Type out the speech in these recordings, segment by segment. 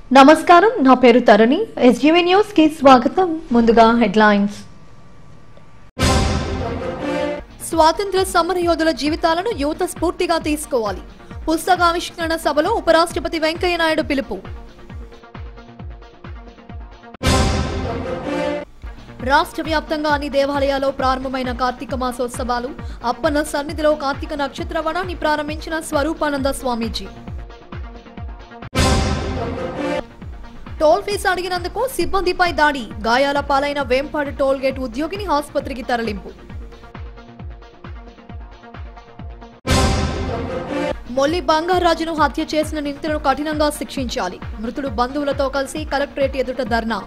నమస్కారం నా పేరు తరణి ఎస్జీవీ న్యూస్ కి స్వాగతం ముందుగా హెడ్లైన్స్ స్వాతంత్ర సమరయోధుల జీవితాలను యువత స్ఫూర్తిగా తీసుకోవాలి పుస్తకావిష్కరణ సభలో ఉపరాష్ట్రపతి వెంకయ్య నాయుడు పిలుపు రాష్ట్ర వ్యాప్తంగా అన్ని దేవాలయాల్లో ప్రారంభమైన కార్తీక మాసోత్సవాలు అప్పన్న సన్నిధిలో కార్తీక నక్షత్ర వనాన్ని ప్రారంభించిన స్వరూపానంద స్వామీజీ టోల్ ఫీజు అడిగినందుకు సిబ్బందిపై దాడి గాయాల పాలైన వేంపాడు టోల్ గేట్ ఉద్యోగిని ఆసుపత్రికి తరలింపు మొల్లి బంగారాజును హత్య చేసిన నిందితులను కఠినంగా శిక్షించాలి మృతుడు బంధువులతో కలిసి కలెక్టరేట్ ఎదుట ధర్నా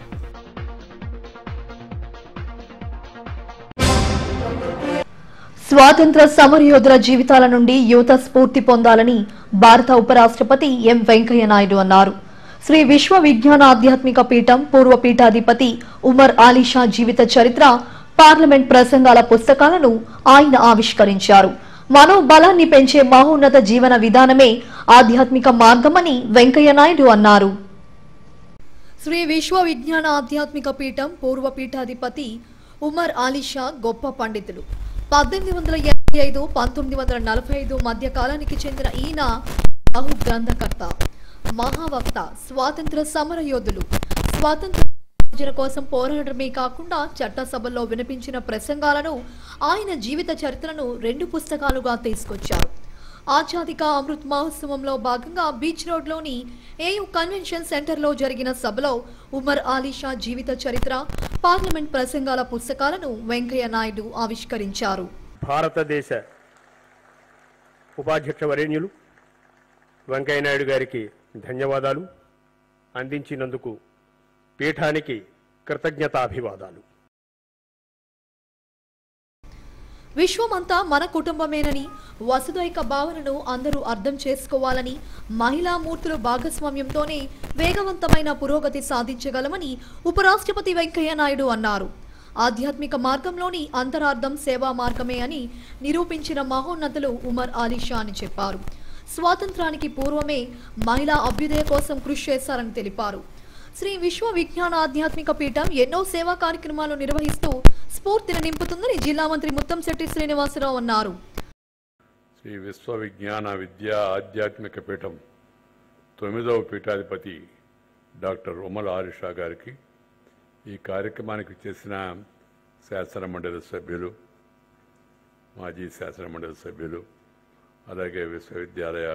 స్వాతంత్ర సమరయోధుల జీవితాల నుండి యువత స్ఫూర్తి పొందాలని భారత ఉపరాష్ట్రపతి ఎం వెంకయ్య నాయుడు అన్నారు శ్రీ విశ్వ విజ్ఞాన ఆధ్యాత్మిక పీఠం పూర్వ పీఠాధిపతి ఉమర్ ఆలీషా జీవిత చరిత్ర పార్లమెంట్ ప్రసంగాల పుస్తకాలను ఆయన ఆవిష్కరించారు మనోబలాన్ని పెంచే మహోన్నత జీవన విధానమే ఆధ్యాత్మిక మార్గమని వెంకయ్య నాయుడు అన్నారు శ్రీ విశ్వ విజ్ఞాన ఆధ్యాత్మిక పీఠం పూర్వ పీఠాధిపతి ఉమర్ ఆలీషా గొప్ప పండితులు పద్దెనిమిది వందల ఎనభై ఐదు పంతొమ్మిది వందల నలభై ఐదు మధ్య కాలానికి చెందిన ఈయన బహు గ్రంథకర్త మహావక్త స్వాతంత్ర సమర యోధులు స్వాతంత్ర విభజన కోసం పోరాడమే కాకుండా చట్టసభల్లో వినిపించిన ప్రసంగాలను ఆయన జీవిత చరిత్రను రెండు పుస్తకాలుగా తీసుకొచ్చారు ఆజాదిక అమృత్ మహోత్సవంలో భాగంగా బీచ్ రోడ్లోని ఏయూ కన్వెన్షన్ సెంటర్లో జరిగిన సభలో ఉమర్ ఆలీషా జీవిత చరిత్ర పార్లమెంట్ ప్రసంగాల పుస్తకాలను వెంకయ్య నాయుడు ఆవిష్కరించారు భారతదేశ ఉపాధ్యక్ష వరేణ్యులు వెంకయ్యనాయుడు గారికి ధన్యవాదాలు అందించినందుకు పీఠానికి కృతజ్ఞతాభివాదాలు విశ్వమంతా మన కుటుంబమేనని వసుదైక భావనను అందరూ అర్థం చేసుకోవాలని మహిళా మూర్తుల భాగస్వామ్యంతోనే వేగవంతమైన పురోగతి సాధించగలమని ఉపరాష్ట్రపతి వెంకయ్య నాయుడు అన్నారు ఆధ్యాత్మిక మార్గంలోని అంతరార్థం సేవా మార్గమే అని నిరూపించిన మహోన్నతులు ఉమర్ ఆలీషా అని చెప్పారు స్వాతంత్రానికి పూర్వమే మహిళా అభ్యుదయ కోసం కృషి చేశారని తెలిపారు శ్రీ విశ్వ విజ్ఞాన ఆధ్యాత్మిక పీఠం ఎన్నో సేవా కార్యక్రమాలు నిర్వహిస్తూ స్ఫూర్తిని నింపుతుందని జిల్లా మంత్రి ముత్తంశెట్టి శ్రీనివాసరావు అన్నారు శ్రీ విశ్వ విజ్ఞాన విద్యా ఆధ్యాత్మిక పీఠం తొమ్మిదవ పీఠాధిపతి డాక్టర్ ఉమర్ ఆరిషా గారికి ఈ కార్యక్రమానికి చేసిన శాసన మండలి సభ్యులు మాజీ శాసన మండలి సభ్యులు అలాగే విశ్వవిద్యాలయ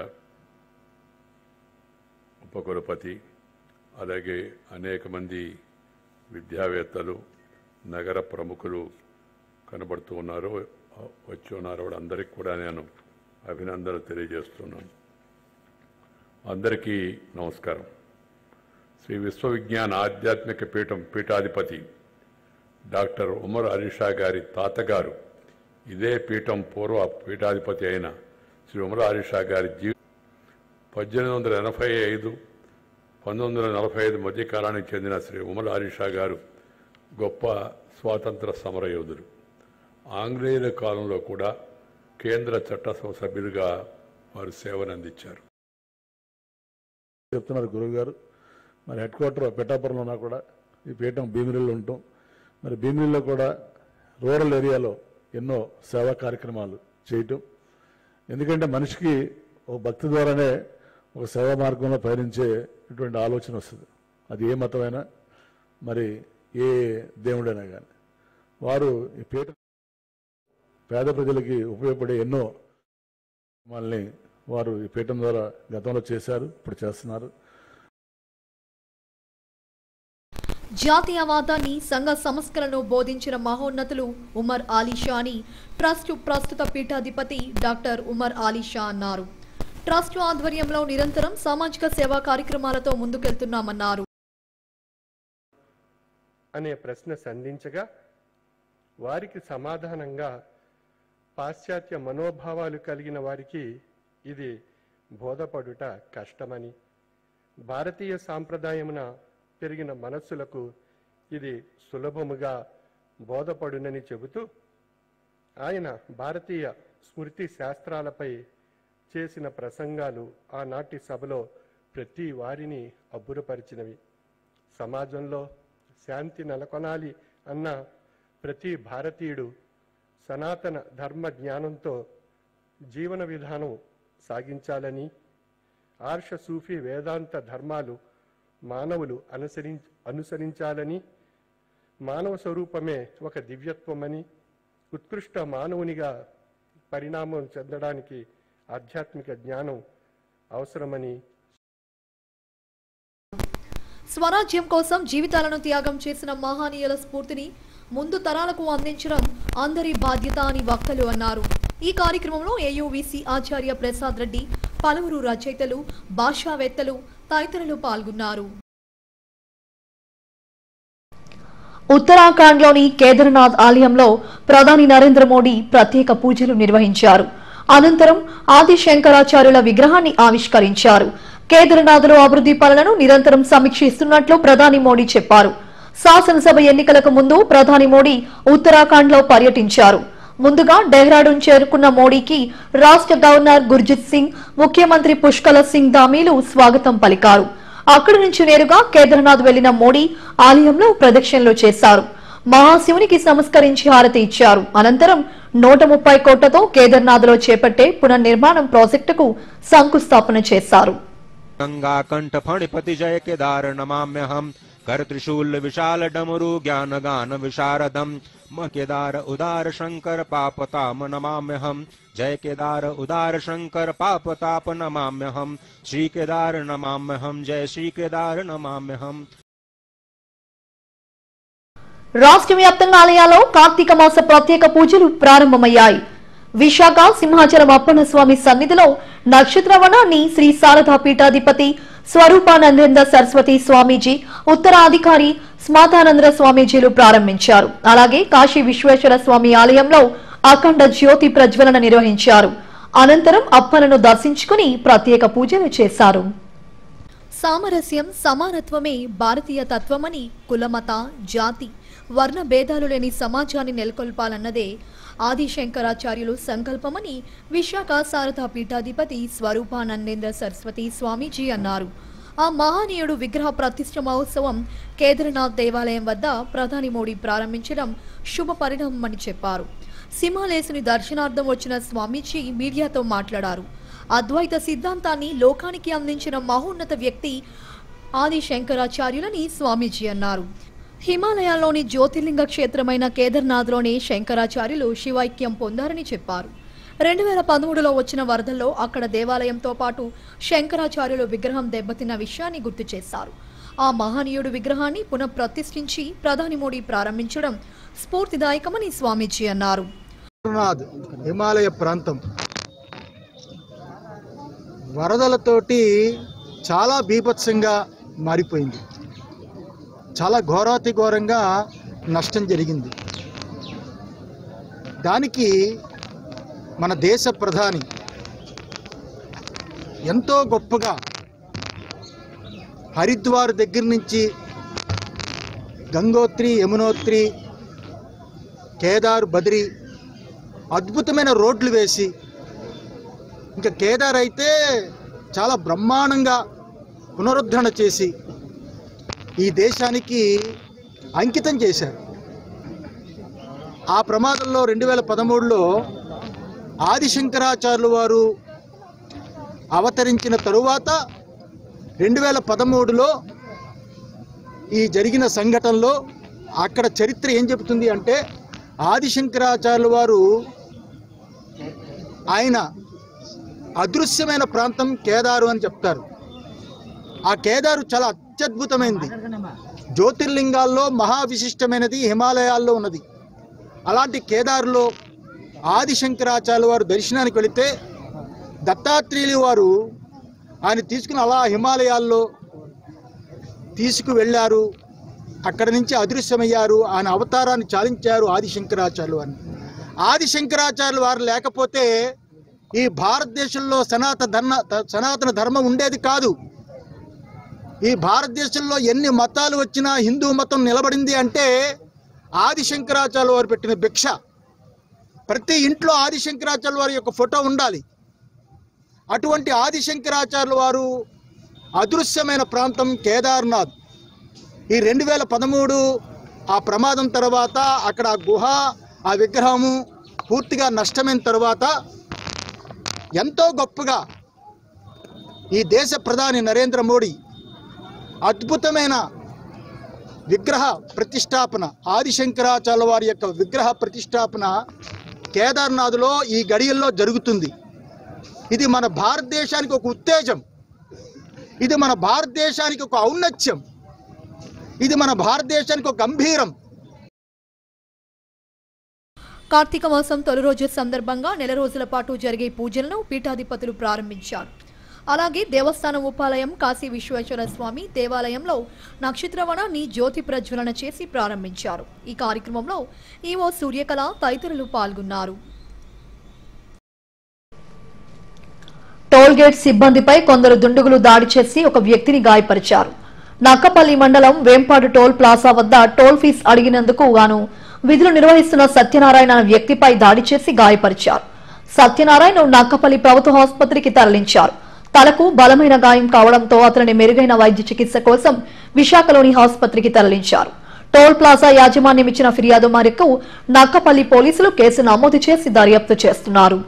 ఉపకులపతి అలాగే అనేక మంది విద్యావేత్తలు నగర ప్రముఖులు కనబడుతూ ఉన్నారు వచ్చి ఉన్నారు వాళ్ళందరికీ కూడా నేను అభినందనలు తెలియజేస్తున్నాను అందరికీ నమస్కారం శ్రీ విశ్వవిజ్ఞాన ఆధ్యాత్మిక పీఠం పీఠాధిపతి డాక్టర్ ఉమర్ అలీషా గారి తాతగారు ఇదే పీఠం పూర్వ పీఠాధిపతి అయిన శ్రీ ఉమర్ అలీషా గారి జీ పద్దెనిమిది వందల ఎనభై ఐదు పంతొమ్మిది వందల నలభై ఐదు మధ్య కాలానికి చెందిన శ్రీ ఉమర్ ఆరిషా గారు గొప్ప స్వాతంత్ర సమరయోధులు ఆంగ్లేయుల కాలంలో కూడా కేంద్ర చట్టసభ సభ్యులుగా వారు సేవనందించారు చెప్తున్నారు గురువు గారు మరి హెడ్ క్వార్టర్ పిఠాపురంలో ఉన్నా కూడా ఈ పీఠం భీమిరిలో ఉంటాం మరి భీమిరిలో కూడా రూరల్ ఏరియాలో ఎన్నో సేవా కార్యక్రమాలు చేయటం ఎందుకంటే మనిషికి ఒక భక్తి ద్వారానే ఒక సేవా మార్గంలో పయనించే ఇటువంటి ఆలోచన వస్తుంది అది ఏ మతమైనా మరి ఏ దేవుడైనా కానీ వారు ఈ పీఠ పేద ప్రజలకి ఉపయోగపడే ఎన్నో వాళ్ళని వారు ఈ పీఠం ద్వారా గతంలో చేశారు ఇప్పుడు చేస్తున్నారు జాతీయవాదాన్ని సంఘ సంస్కరణను బోధించిన మహోన్నతులు ఉమర్ ఆలీషా అని ట్రస్ట్ ప్రస్తుత పీఠాధిపతి డాక్టర్ ఉమర్ ఆలీషా అన్నారు ట్రస్ట్ ఆధ్వర్యంలో నిరంతరం సామాజిక సేవా కార్యక్రమాలతో ముందుకెళ్తున్నామన్నారు అనే ప్రశ్న సంధించగా వారికి సమాధానంగా పాశ్చాత్య మనోభావాలు కలిగిన వారికి ఇది బోధపడుట కష్టమని భారతీయ సాంప్రదాయమున పెరిగిన మనస్సులకు ఇది సులభముగా బోధపడునని చెబుతూ ఆయన భారతీయ స్మృతి శాస్త్రాలపై చేసిన ప్రసంగాలు ఆనాటి సభలో ప్రతి వారిని అబ్బురపరిచినవి సమాజంలో శాంతి నెలకొనాలి అన్న ప్రతి భారతీయుడు సనాతన ధర్మ జ్ఞానంతో జీవన విధానం సాగించాలని ఆర్ష సూఫీ వేదాంత ధర్మాలు మానవులు అనుసరి అనుసరించాలని మానవ స్వరూపమే ఒక దివ్యత్వమని ఉత్కృష్ట మానవునిగా పరిణామం చెందడానికి ఆధ్యాత్మిక జ్ఞానం అవసరమని స్వరాజ్యం కోసం జీవితాలను త్యాగం చేసిన మహానీయుల స్ఫూర్తిని ముందు తరాలకు అందించడం అందరి బాధ్యత అని వక్తలు అన్నారు ఈ కార్యక్రమంలో ఏయూవీసీ ఆచార్య ప్రసాద్ రెడ్డి పలువురు రచయితలు భాషావేత్తలు తదితరులు పాల్గొన్నారు ఉత్తరాఖండ్లోని కేదార్నాథ్ ఆలయంలో ప్రధాని నరేంద్ర మోడీ ప్రత్యేక పూజలు నిర్వహించారు అనంతరం ఆది శంకరాచార్యుల విగ్రహాన్ని ఆవిష్కరించారు కేదార్నాథ్లో అభివృద్ధి పనులను నిరంతరం సమీక్షిస్తున్నట్లు ప్రధాని మోడీ చెప్పారు శాసనసభ ఎన్నికలకు ముందు ప్రధాని మోడీ ఉత్తరాఖండ్లో పర్యటించారు ముందుగా డెహ్రాడూన్ చేరుకున్న మోడీకి రాష్ట్ర గవర్నర్ గుర్జిత్ సింగ్ ముఖ్యమంత్రి పుష్కల సింగ్ దామీలు స్వాగతం పలికారు అక్కడి నుంచి నేరుగా కేదార్నాథ్ వెళ్లిన మోడీ ఆలయంలో ప్రదక్షిణలు చేశారు మహాశివునికి నమస్కరించి హారతి ఇచ్చారు అనంతరం నూట ముప్పై కోట్లతో కేదార్నాథ్ లో చేపట్టే పునర్నిర్మాణం ప్రాజెక్టుకు శంకుస్థాపన చేశారు गंगा कंठ फणिपति जय केदार नमाम्यहम कर त्रिशूल विशाल डमरु ज्ञान गान विशारदम म केदार उदार शंकर पाप ताम नमाम्यहम जय केदार उदार शंकर पाप ताप नमाम्यहम श्री केदार नमाम्यहम जय श्री केदार नमाम्यहम రాష్ట్ర వ్యాప్తంగా ఆలయాల్లో కార్తీక మాస ప్రత్యేక పూజలు ప్రారంభమయ్యాయి విశాఖ సింహాచలం అప్పన్న స్వామి సన్నిధిలో నక్షత్రవనాన్ని శ్రీ శారదా పీఠాధిపతి స్వరూపానందేంద్ర సరస్వతి స్వామీజీ ఉత్తరాధికారి స్మాతానంద స్వామీజీలు ప్రారంభించారు అలాగే కాశీ విశ్వేశ్వర స్వామి ఆలయంలో అఖండ జ్యోతి ప్రజ్వలన నిర్వహించారు అనంతరం అప్పలను దర్శించుకుని ప్రత్యేక పూజలు చేశారు సామరస్యం సమానత్వమే భారతీయ తత్వమని కులమత జాతి వర్ణ భేదాలు లేని సమాజాన్ని నెలకొల్పాలన్నదే ఆది శంకరాచార్యులు సంకల్పమని విశాఖ శారదా పీఠాధిపతి స్వరూపానందేంద్ర సరస్వతి స్వామీజీ అన్నారు ఆ మహానీయుడు విగ్రహ ప్రతిష్ఠ మహోత్సవం కేదార్నాథ్ దేవాలయం వద్ద ప్రధాని మోడీ ప్రారంభించడం శుభ పరిణామమని చెప్పారు సింహాలేసుని దర్శనార్థం వచ్చిన స్వామీజీ మీడియాతో మాట్లాడారు అద్వైత సిద్ధాంతాన్ని లోకానికి అందించిన మహోన్నత వ్యక్తి ఆది శంకరాచార్యులని స్వామీజీ అన్నారు హిమాలయాల్లోని జ్యోతిర్లింగ క్షేత్రమైన కేదార్నాథ్లోని శంకరాచార్యులు శివైక్యం పొందారని చెప్పారు రెండు వేల పదమూడులో వచ్చిన వరదల్లో అక్కడ దేవాలయంతో పాటు శంకరాచార్యులు విగ్రహం దెబ్బతిన్న విషయాన్ని గుర్తు చేశారు ఆ మహనీయుడు విగ్రహాన్ని పునఃప్రతిష్ఠించి ప్రధాని మోడీ ప్రారంభించడం స్ఫూర్తిదాయకమని స్వామీజీ అన్నారు కేదార్నాథ్ హిమాలయ ప్రాంతం వరదలతోటి చాలా బీభత్సంగా మారిపోయింది చాలా ఘోరాతి ఘోరంగా నష్టం జరిగింది దానికి మన దేశ ప్రధాని ఎంతో గొప్పగా హరిద్వార్ దగ్గర నుంచి గంగోత్రి యమునోత్రి కేదార్ బద్రి అద్భుతమైన రోడ్లు వేసి ఇంకా కేదార్ అయితే చాలా బ్రహ్మాండంగా పునరుద్ధరణ చేసి ఈ దేశానికి అంకితం చేశారు ఆ ప్రమాదంలో రెండు వేల పదమూడులో ఆదిశంకరాచార్యులు వారు అవతరించిన తరువాత రెండు వేల పదమూడులో ఈ జరిగిన సంఘటనలో అక్కడ చరిత్ర ఏం చెబుతుంది అంటే ఆదిశంకరాచార్యుల వారు ఆయన అదృశ్యమైన ప్రాంతం కేదారు అని చెప్తారు ఆ కేదారు చాలా అత్యద్భుతమైనది జ్యోతిర్లింగాల్లో మహావిశిష్టమైనది హిమాలయాల్లో ఉన్నది అలాంటి కేదారులో ఆదిశంకరాచార్యుల వారు దర్శనానికి వెళితే దత్తాత్రేయులు వారు ఆయన తీసుకుని అలా హిమాలయాల్లో తీసుకు వెళ్ళారు అక్కడి నుంచి అదృశ్యమయ్యారు ఆయన అవతారాన్ని చాలించారు ఆదిశంకరాచార్యులు అని ఆదిశంకరాచార్యులు వారు లేకపోతే ఈ భారతదేశంలో సనాతన ధర్మ సనాతన ధర్మం ఉండేది కాదు ఈ భారతదేశంలో ఎన్ని మతాలు వచ్చినా హిందూ మతం నిలబడింది అంటే ఆదిశంకరాచార్యుల వారు పెట్టిన భిక్ష ప్రతి ఇంట్లో ఆదిశంకరాచార్యుల వారి యొక్క ఫోటో ఉండాలి అటువంటి ఆదిశంకరాచార్యుల వారు అదృశ్యమైన ప్రాంతం కేదార్నాథ్ ఈ రెండు వేల పదమూడు ఆ ప్రమాదం తర్వాత అక్కడ ఆ గుహ ఆ విగ్రహము పూర్తిగా నష్టమైన తర్వాత ఎంతో గొప్పగా ఈ దేశ ప్రధాని నరేంద్ర మోడీ అద్భుతమైన విగ్రహ ప్రతిష్టాపన ఆదిశంకరాచార్య వారి యొక్క విగ్రహ ప్రతిష్టాపన కేదార్నాథ్లో ఈ గడియల్లో జరుగుతుంది ఇది మన భారతదేశానికి ఒక ఉత్తేజం ఇది మన భారతదేశానికి ఒక ఔన్నత్యం ఇది మన భారతదేశానికి ఒక గంభీరం కార్తీక మాసం తొలి రోజు సందర్భంగా నెల రోజుల పాటు జరిగే పూజలను పీఠాధిపతులు ప్రారంభించారు అలాగే దేవస్థానం ఉపాలయం కాశీ విశ్వేశ్వర స్వామి దేవాలయంలో నక్షత్రవనాన్ని జ్యోతి ప్రజ్వలన చేసి ప్రారంభించారు ఈ కార్యక్రమంలో ఈవో సూర్యకళ తదితరులు పాల్గొన్నారు టోల్ గేట్ సిబ్బందిపై కొందరు దుండుగులు దాడి చేసి ఒక వ్యక్తిని గాయపరిచారు నక్కపల్లి మండలం వేంపాడు టోల్ ప్లాజా వద్ద టోల్ ఫీజు అడిగినందుకు గాను విధులు నిర్వహిస్తున్న సత్యనారాయణ అనే వ్యక్తిపై దాడి చేసి గాయపరిచారు సత్యనారాయణ నక్కపల్లి ప్రభుత్వ ఆసుపత్రికి తరలించారు తలకు బలమైన గాయం కావడంతో అతనిని మెరుగైన వైద్య చికిత్స కోసం విశాఖలోని ఆసుపత్రికి తరలించారు టోల్ ప్లాజా యాజమాన్యం ఇచ్చిన ఫిర్యాదు మేరకు నక్కపల్లి పోలీసులు కేసు నమోదు చేసి దర్యాప్తు చేస్తున్నారు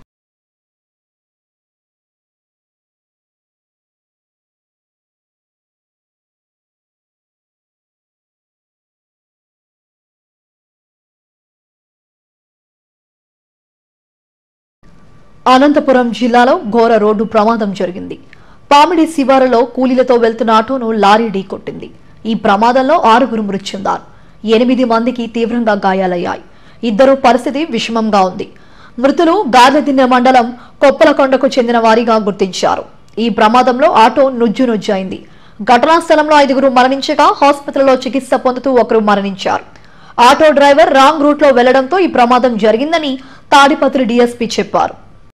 అనంతపురం జిల్లాలో ఘోర రోడ్డు ప్రమాదం జరిగింది పామిడి శివారులో కూలీలతో వెళ్తున్న ఆటోను లారీ ఢీకొట్టింది ఈ ప్రమాదంలో ఆరుగురు మృతి చెందారు ఎనిమిది మందికి తీవ్రంగా గాయాలయ్యాయి ఇద్దరు పరిస్థితి విషమంగా ఉంది మృతులు గార్లదిన్నె మండలం కొప్పలకొండకు చెందిన వారిగా గుర్తించారు ఈ ప్రమాదంలో ఆటో నుజ్జు నుజ్జైంది ఘటనా స్థలంలో ఐదుగురు మరణించగా ఆసుపత్రిలో చికిత్స పొందుతూ ఒకరు మరణించారు ఆటో డ్రైవర్ రాంగ్ రూట్ లో వెళ్లడంతో ఈ ప్రమాదం జరిగిందని తాడిపత్రి డీఎస్పీ చెప్పారు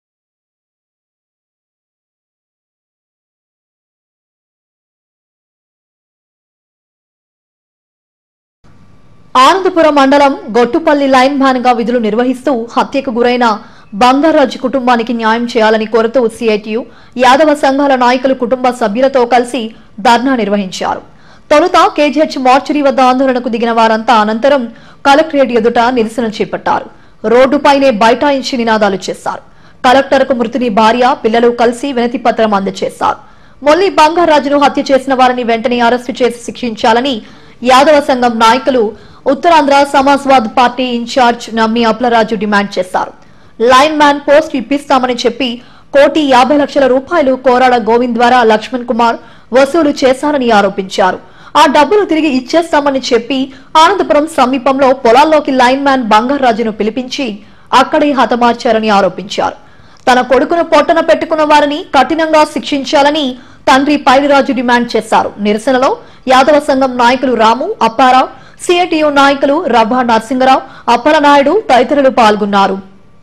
ఆనందపురం మండలం గొట్టుపల్లి లైన్ మ్యాన్ గా విధులు నిర్వహిస్తూ హత్యకు గురైన బంగారాజు కుటుంబానికి న్యాయం చేయాలని కోరుతూ సిఐటియు యాదవ సంఘాల నాయకులు కుటుంబ సభ్యులతో కలిసి ధర్నా నిర్వహించారు తొలుత కేజీహెచ్ మార్చురీ వద్ద ఆందోళనకు దిగిన వారంతా అనంతరం కలెక్టరేట్ ఎదుట నిరసన చేపట్టారు రోడ్డుపైనే బైఠాయించి నినాదాలు చేశారు కలెక్టర్కు మృతుని భార్య పిల్లలు కలిసి వినతి పత్రం అందజేశారు మొల్లి బంగారాజును హత్య చేసిన వారిని వెంటనే అరెస్టు చేసి శిక్షించాలని యాదవ సంఘం నాయకులు Uttarandhra Samajwad party in-charge Nammi Appalaraju demand చేశారు లైన్ మ్యాన్ పోస్ట్ ఇప్పిస్తామని చెప్పి కోటి యాభై లక్షల రూపాయలు కోరాడ గోవింద్ ద్వారా లక్ష్మణ్ కుమార్ వసూలు చేశారని ఆరోపించారు ఆ డబ్బులు తిరిగి ఇచ్చేస్తామని చెప్పి అనంతపురం సమీపంలో పొలాల్లోకి లైన్ మ్యాన్ బంగారాజును పిలిపించి అక్కడే హతమార్చారని ఆరోపించారు తన కొడుకును పొట్టన పెట్టుకున్న వారిని కఠినంగా శిక్షించాలని తండ్రి పైడిరాజు డిమాండ్ చేశారు నిరసనలో యాదవ సంఘం నాయకులు రాము అప్పారావు సిఐటియు నాయకులు రభా నరసింగరావు అప్పలనాయుడు తదితరులు పాల్గొన్నారు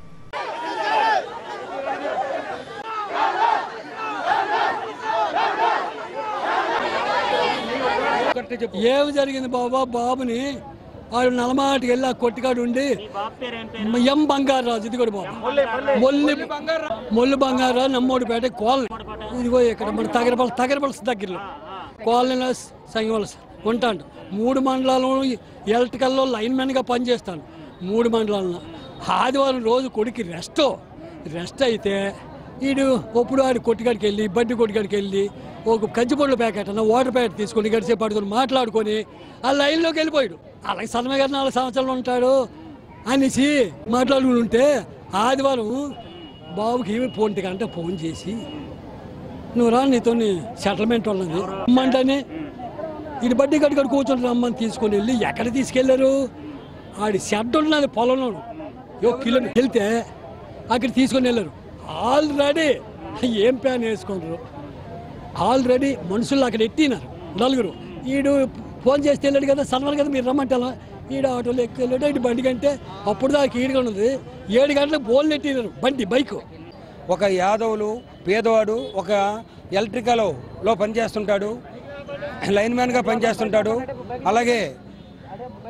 ఏమి జరిగింది బాబా బాబుని వాడు నలమాటికి వెళ్ళి ఆ కొట్టికాడు ఉండి ఎం బంగారాజు ఇది కూడా బాబు మొల్లి మొల్లి బంగారాజు నమ్మోడిపేట కోల్ ఇదిగో ఇక్కడ మన తగరపల్స్ తగరపల్స్ దగ్గరలో కోలనీలో సంగవలస ఉంటాడు మూడు మండలాలు ఎలక్ట్రికల్లో లైన్ మ్యాన్గా పనిచేస్తాను మూడు మండలాల్లో ఆదివారం రోజు కొడుకు రెస్ట్ రెస్ట్ అయితే వీడు ఒప్పుడు ఆడి కొట్టికాడికి వెళ్ళి బడ్డి కొట్టికాడికి వెళ్ళి ఒక కంచిపొండ్ల ప్యాకెట్ అన్న వాటర్ ప్యాకెట్ తీసుకొని గడిచే పడుకొని మాట్లాడుకొని ఆ లైన్లోకి వెళ్ళిపోయాడు అలాగే సన్నమ గారు నాలుగు సంవత్సరాలు ఉంటాడు అనేసి మాట్లాడుకుని ఉంటే ఆదివారం బాబుకి ఫోన్ గంట ఫోన్ చేసి నువ్వు రా నీతో సెటిల్మెంట్ ఉన్నది రమ్మంటని ఇది బడ్డీ కట్టుకొని కూర్చొని రమ్మని తీసుకొని వెళ్ళి ఎక్కడ తీసుకెళ్లారు ఆడి షెడ్ ఉన్నది పొలంలో ఒక కిలోమీటర్ వెళ్తే అక్కడ తీసుకొని వెళ్ళారు ఆల్రెడీ ఏం ప్యాన్ వేసుకున్నారు ఆల్రెడీ మనుషులు అక్కడ ఎట్టినారు నలుగురు ఈడు ఫోన్ చేస్తే వెళ్ళాడు కదా సన్వాలి కదా మీరు రమ్మంటారా ఈడు ఆటోలో ఎక్కి వెళ్ళాడు ఇటు బండి కంటే అప్పుడు దాకా ఈడుగా ఉన్నది ఏడు గంటలకు బోల్ ఎట్టినారు బండి బైక్ ఒక యాదవులు పేదవాడు ఒక ఎలక్ట్రికల్ లో పనిచేస్తుంటాడు లైన్ మ్యాన్గా పనిచేస్తుంటాడు అలాగే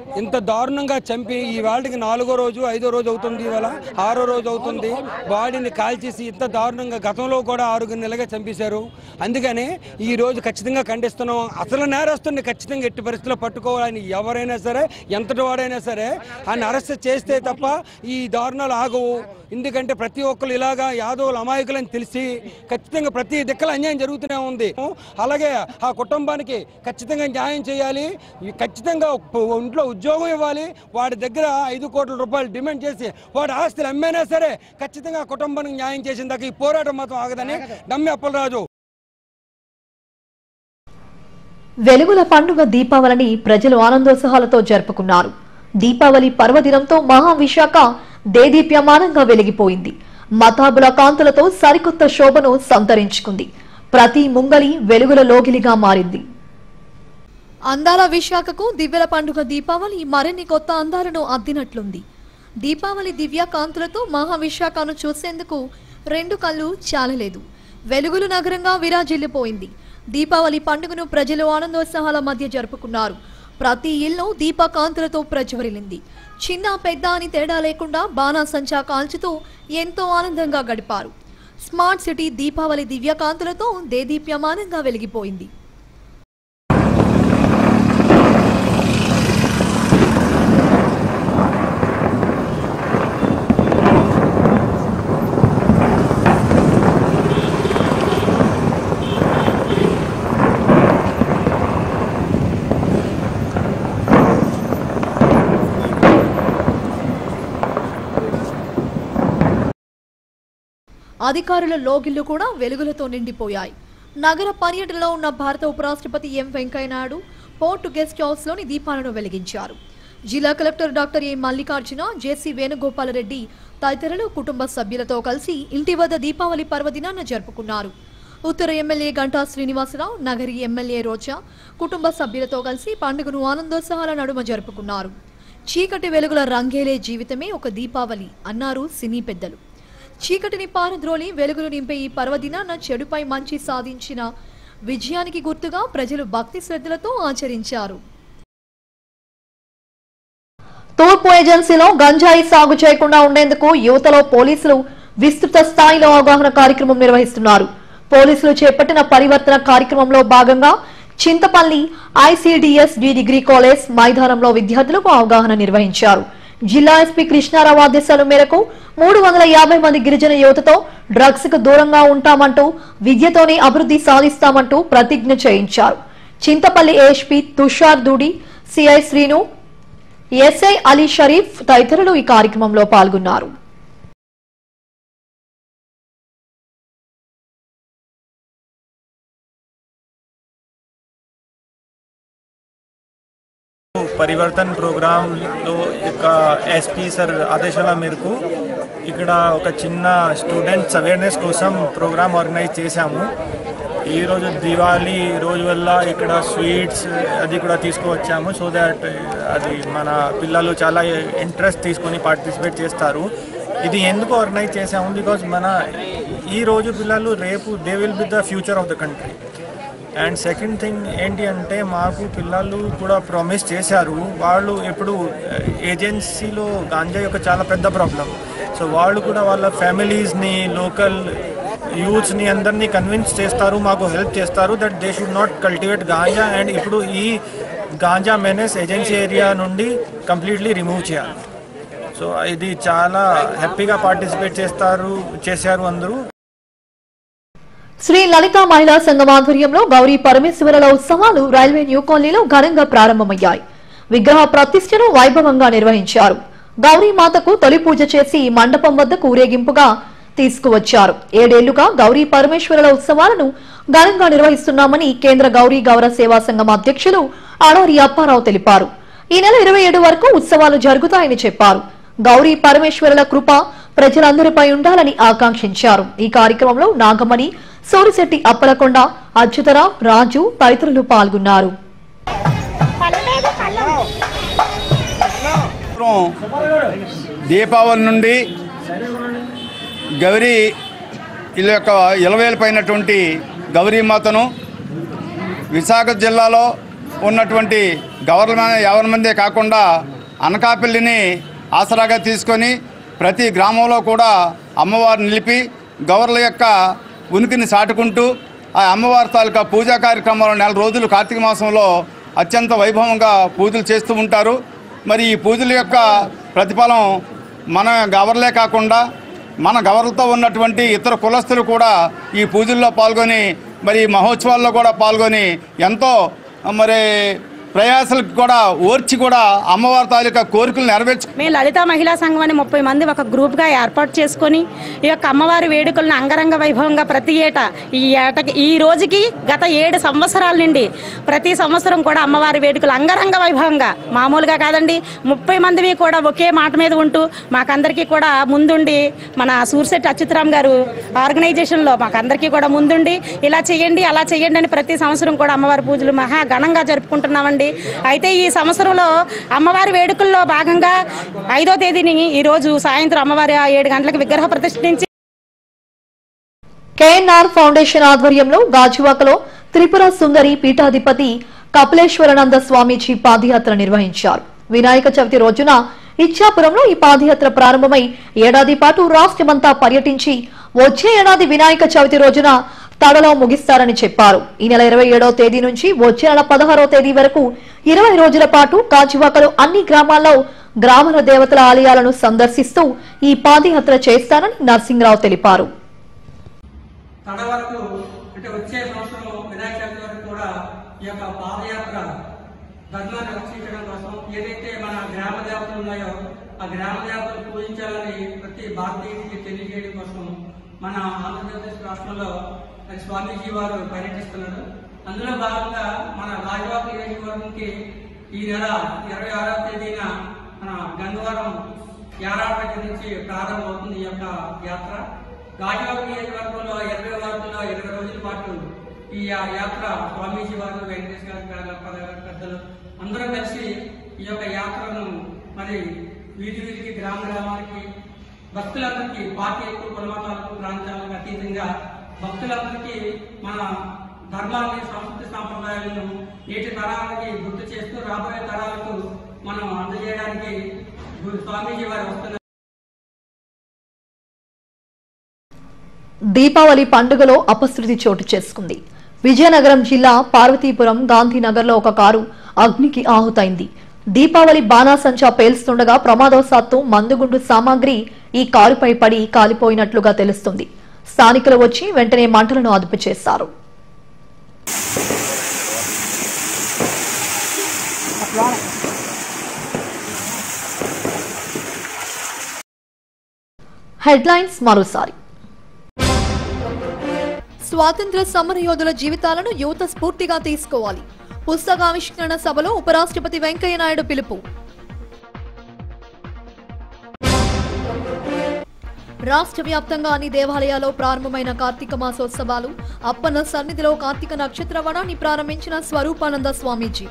ఇంత దారుణంగా చంపి ఈ వాళ్ళకి నాలుగో రోజు ఐదో రోజు అవుతుంది ఇవాళ ఆరో రోజు అవుతుంది బాడీని కాల్చేసి ఇంత దారుణంగా గతంలో కూడా ఆరుగురు నెలగా చంపేశారు అందుకని ఈ రోజు ఖచ్చితంగా ఖండిస్తున్నాం అసలు నేరస్తుని ఖచ్చితంగా ఎట్టి పరిస్థితుల్లో పట్టుకోవాలని ఎవరైనా సరే ఎంతటి వాడైనా సరే ఆయన అరెస్ట్ చేస్తే తప్ప ఈ దారుణాలు ఆగవు ఎందుకంటే ప్రతి ఒక్కరు ఇలాగా యాదవులు అమాయకులని తెలిసి ఖచ్చితంగా ప్రతి దిక్కల అన్యాయం జరుగుతూనే ఉంది అలాగే ఆ కుటుంబానికి ఖచ్చితంగా న్యాయం చేయాలి ఈ ఖచ్చితంగా ప- ఒంట్లో ఉద్యోగం ఇవ్వాలి వాడి దగ్గర ఐదు కోట్ల రూపాయలు డిమాండ్ చేసి వాడి ఆస్తులు అమ్మైనా సరే ఖచ్చితంగా ఆ కుటుంబానికి న్యాయం చేసిన దాకా ఈ పోరాటం మాత్రం ఆగదని నమ్మి అప్పలరాజు వెలుగుల పండుగ దీపావళిని ప్రజలు ఆనందోత్సాహాలతో జరుపుకున్నారు దీపావళి పర్వదినంతో మహావిశాఖ దేదీప్యమానంగా వెలిగిపోయింది మతాబుల కాంతులతో సరికొత్త శోభను సంతరించుకుంది ప్రతి ముంగలి వెలుగుల లోగిలిగా మారింది అందాల విశాఖకు దివ్యల పండుగ దీపావళి మరిన్ని కొత్త అందాలను అద్దినట్లుంది దీపావళి దివ్య కాంతులతో మహావిశాఖను చూసేందుకు రెండు కళ్ళు చాలలేదు వెలుగులు నగరంగా విరాజిల్లిపోయింది దీపావళి పండుగను ప్రజలు ఆనందోత్సాహాల మధ్య జరుపుకున్నారు ప్రతి ఇల్లు దీపకాంతులతో ప్రజ్వరిల్లింది చిన్న పెద్ద అని తేడా లేకుండా బాణాసంచా కాల్చుతూ ఎంతో ఆనందంగా గడిపారు స్మార్ట్ సిటీ దీపావళి దివ్యకాంతులతో దేదీప్యమానంగా వెలిగిపోయింది అధికారుల లోగిళ్లు కూడా వెలుగులతో నిండిపోయాయి నగర పర్యటనలో ఉన్న భారత ఉపరాష్ట్రపతి ఎం వెంకయ్యనాయుడు పోర్టు గెస్ట్ హౌస్లోని దీపాలను వెలిగించారు జిల్లా collector doctor A Mallikarjuna JC Venugopala Reddy తదితరులు కుటుంబ సభ్యులతో కలిసి ఇంటి వద్ద దీపావళి పర్వదినాన్ని జరుపుకున్నారు ఉత్తర ఎమ్మెల్యే గంటా శ్రీనివాసరావు నగరి ఎమ్మెల్యే రోజా కుటుంబ సభ్యులతో కలిసి పండుగను ఆనందోత్సాహాల నడుమ జరుపుకున్నారు చీకటి వెలుగుల రంగేలే జీవితమే ఒక దీపావళి అన్నారు సినీ పెద్దలు చీకటిని పారద్రోలి వెలుగులు నింపే ఈ పర్వదినాన చెడుపై మంచి సాధించిన విజయానికి గుర్తుగా ప్రజలు భక్తి శ్రద్ధలతో ఆచరించారు తూర్పు ఏజెన్సీలో గంజాయి సాగు చేయకుండా ఉండేందుకు యువతలో పోలీసులు విస్తృత స్థాయిలో అవగాహన కార్యక్రమం నిర్వహిస్తున్నారు పోలీసులు చేపట్టిన పరివర్తన కార్యక్రమంలో భాగంగా Chintapalli ICDS D degree college మైదానంలో విద్యార్థులకు అవగాహన నిర్వహించారు జిల్లా ఎస్పీ కృష్ణారావు ఆదేశాల మేరకు మూడు వందల యాభై మంది గిరిజన యువతతో డ్రగ్స్ కు దూరంగా ఉంటామంటూ విద్యతోనే అభివృద్ధి సాధిస్తామంటూ ప్రతిజ్ఞ చేయించారు Chintapalli ASP Tushar Dudi CI Srinu SI Ali Sharif తదితరులు ఈ కార్యక్రమంలో పాల్గొన్నారు పరివర్తన్ ప్రోగ్రాంలో ఇక ఎస్పీ సార్ ఆదేశాల మేరకు ఇక్కడ ఒక చిన్న స్టూడెంట్స్ అవేర్నెస్ కోసం ప్రోగ్రామ్ ఆర్గనైజ్ చేశాము ఈరోజు దివాళీ రోజు వల్ల ఇక్కడ స్వీట్స్ అది కూడా తీసుకువచ్చాము సో దాట్ అది మన పిల్లలు చాలా ఇంట్రెస్ట్ తీసుకొని పార్టిసిపేట్ చేస్తారు ఇది ఎందుకు ఆర్గనైజ్ చేశాము బికాజ్ మన ఈ రోజు పిల్లలు రేపు they will be the future of the country and second thing ఏంటి అంటే మాకు పిల్లలు కూడా ప్రామిస్ చేశారు వాళ్ళు ఇప్పుడు ఏజెన్సీలో గాంజా యొక్క చాలా పెద్ద ప్రాబ్లం సో వాళ్ళు కూడా వాళ్ళ ఫ్యామిలీస్ని లోకల్ యూత్స్ని అందరినీ కన్విన్స్ చేస్తారు మాకు హెల్ప్ చేస్తారు that they should not cultivate ganja and ఇప్పుడు ఈ గాంజా మెనెస్ ఏజెన్సీ ఏరియా నుండి కంప్లీట్లీ రిమూవ్ చేయాలి సో ఇది చాలా హ్యాపీగా పార్టిసిపేట్ చేస్తారు చేశారు అందరూ శ్రీ లలిత మహిళా సంఘం ఆధ్వర్యంలో గౌరీ పరమేశ్వరుల ఉత్సవాలు రైల్వే న్యూ కాలనీలో ఘనంగా ప్రారంభమయ్యాయి విగ్రహ ప్రతిష్టను వైభవంగా నిర్వహించారు గౌరీ మాతకు తొలి పూజ చేసి మండపం వద్దకు ఊరేగింపుగా తీసుకువచ్చారు ఏడేళ్లుగా గౌరీ పరమేశ్వరుల ఉత్సవాలను ఘనంగా నిర్వహిస్తున్నామని కేంద్ర గౌరీ గౌరవ సేవా సంఘం అధ్యక్షులు అడోరి అప్పారావు తెలిపారు ఈ నెల ఇరవై ఏడు వరకు ఉత్సవాలు జరుగుతాయని చెప్పారు గౌరీ పరమేశ్వరుల కృప ప్రజలందరిపై ఉండాలని ఆకాంక్షించారు ఈ కార్యక్రమంలో నాగమణి సోరిశెట్టి అప్పలకొండ అచ్యుతరావు రాజు తదితరులు పాల్గొన్నారు దీపావళి నుండి గౌరీ వీళ్ళ యొక్క ఇలవేలిపోయినటువంటి గౌరీమాతను విశాఖ జిల్లాలో ఉన్నటువంటి గవర్నమెంట్ ఎవరి మందే కాకుండా అనకాపల్లిని ఆసరాగా తీసుకొని ప్రతి గ్రామంలో కూడా అమ్మవారిని నిలిపి గౌరల యొక్క ఉనికిని సాటుకుంటూ ఆ అమ్మవారి తాలూకా పూజా కార్యక్రమాలు నెల రోజులు కార్తీక మాసంలో అత్యంత వైభవంగా పూజలు చేస్తూ ఉంటారు మరి ఈ పూజల యొక్క ప్రతిఫలం మన గవర్లే కాకుండా మన గవర్లతో ఉన్నటువంటి ఇతర కులస్తులు కూడా ఈ పూజల్లో పాల్గొని మరి ఈ మహోత్సవాల్లో కూడా పాల్గొని ఎంతో మరి ప్రయాసాలకు కూడా ఓర్చి కూడా అమ్మవారి తాలూకా కోరికలు నెరవేర్చు మేము లలిత మహిళా సంఘం అని ముప్పై మంది ఒక గ్రూప్గా ఏర్పాటు చేసుకొని ఈ యొక్క అమ్మవారి వేడుకలను అంగరంగ వైభవంగా ప్రతి ఏటా ఈ ఏటకి ఈ రోజుకి గత ఏడు సంవత్సరాల నుండి ప్రతి సంవత్సరం కూడా అమ్మవారి వేడుకలు అంగరంగ వైభవంగా మామూలుగా కాదండి ముప్పై మందివి కూడా ఒకే మాట మీద ఉంటూ మాకందరికీ కూడా ముందుండి మన సూర్శెట్టి అచ్యుతరామ్ గారు ఆర్గనైజేషన్లో మాకందరికీ కూడా ముందుండి ఇలా చేయండి అలా చేయండి అని ప్రతి సంవత్సరం కూడా అమ్మవారి పూజలు మహా ఘనంగా జరుపుకుంటున్నామండి అయితే ఈ సంవత్సరంలో అమ్మవారి వేడుకల్లో భాగంగా ఐదో తేదీని ఈ రోజు సాయంత్రం అమ్మవారి ఆ ఏడు గంటలకు విగ్రహ ప్రతిష్ఠించి కేఎన్ఆర్ ఫౌండేషన్ ఆధ్వర్యంలో గాజువాకలో త్రిపుర సుందరి పీఠాధిపతి కపిలేశ్వరానంద స్వామీజీ పాదయాత్ర నిర్వహించారు వినాయక చవితి రోజున ఇచ్చాపురంలో ఈ పాదయాత్ర ప్రారంభమై ఏడాది పాటు రాష్ట్రమంతా పర్యటించి వచ్చే ఏడాది వినాయక చవితి రోజున తడలో ముగిస్తారని చెప్పారు ఈ నెల ఇరవై ఏడవ తేదీ నుంచి వచ్చే నెల పదహారవ తేదీ వరకు ఇరవై రోజుల పాటు కాచివాకలో అన్ని గ్రామాల్లో గ్రామాల దేవతల ఆలయాలను సందర్శిస్తూ ఈ పాదయాత్ర చేస్తానని నరసింహరావు తెలిపారు తడ వరకు అంటే వచ్చే సంవత్సరం వినాయక చవితి వరకు కూడా ఈ యొక్క పాదయాత్ర ధర్మాన్ని రక్షించడం కోసం ఏదైతే మన గ్రామ దేవతలు ఉన్నాయో ఆ గ్రామ దేవతలు పూజించాలని ప్రతి భారతీయుడికి తెలియజేయడం కోసం మన ఆంధ్రప్రదేశ్ రాష్ట్రంలో మరి స్వామీజీ వారు పర్యటిస్తున్నారు అందులో భాగంగా మన రాజవాక నియోజకవర్గంకి ఈ నెల ఇరవై ఆరవ తేదీన మన గంగవరం యారాడ దగ్గర నుంచి ప్రారంభమవుతుంది ఈ యొక్క యాత్ర గాజువాక నియోజకవర్గంలో ఇరవై వారంలో ఇరవై రోజుల పాటు ఈ యా- యాత్ర స్వామీజీ వారు వెంకటేష్ గారు గారు, పద- పెద్దలు అందరూ కలిసి ఈ యొక్క యాత్రను మరి వీధి వీధికి గ్రామ గ్రామానికి భక్తులందరికీ పార్టీ ఎక్కువ కులమతాలకు ప్రాంతాలకు అతీతంగా భక్తులందరికీ మన ధర్మాన్ని సంస్కృతి సాంప్రదాయాలను నేటి తరాలకి గుర్తు చేస్తూ రాబోయే తరాలకు మనం అందజేయడానికి గు- స్వామీజీ వారు వస్తున్నారు దీపావళి పండుగలో అపశృతి చోటు చేసుకుంది విజయనగరం జిల్లా పార్వతీపురం గాంధీనగర్లో ఒక కారు అగ్నికి ఆహుతైంది దీపావళి బాణాసంచా పేల్స్తుండగా ప్రమాదవశాత్తు మందుగుండు సామాగ్రి ఈ కారుపై పడి కాలిపోయినట్లుగా తెలుస్తుంది స్థానికులు వచ్చి వెంటనే మంటలను అదుపు చేశారు హెడ్లైన్స్ మరోసారి స్వాతంత్ర సమరయోధుల జీవితాలను యువత స్ఫూర్తిగా తీసుకోవాలి పుస్తకావిష్కరణ సభలో ఉపరాష్ట్రపతి వెంకయ్యనాయుడు పిలుపు రాష్ట్ర వ్యాప్తంగా అన్ని దేవాలయాల్లో ప్రారంభమైన కార్తీక మాసోత్సవాలు అప్పన్న సన్నిధిలో కార్తీక నక్షత్ర వనాన్ని ప్రారంభించిన స్వరూపానంద స్వామీజీ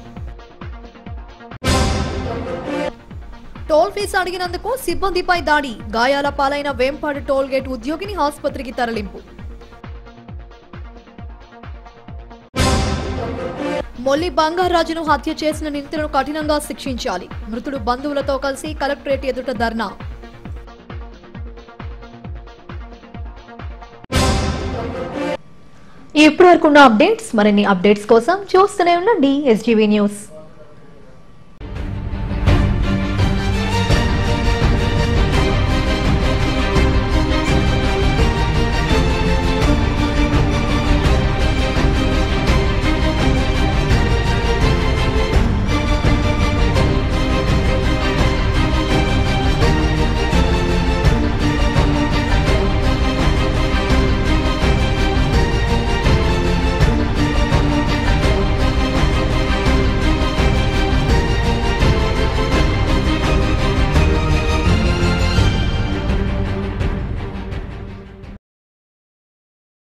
టోల్ ఫీజు అడిగినందుకు సిబ్బందిపై దాడి గాయాల పాలైన వేంపాడు టోల్ గేట్ ఉద్యోగిని ఆసుపత్రికి తరలింపు మొల్లి బంగారాజును హత్య చేసిన నిందితులను కఠినంగా శిక్షించాలి మృతుడు బంధువులతో కలిసి కలెక్టరేట్ ఎదుట ధర్నా ఇప్పటి వరకున్న అప్డేట్స్ మరిన్ని అప్డేట్స్ కోసం చూస్తూనే ఉండండి ఎస్జీవీ న్యూస్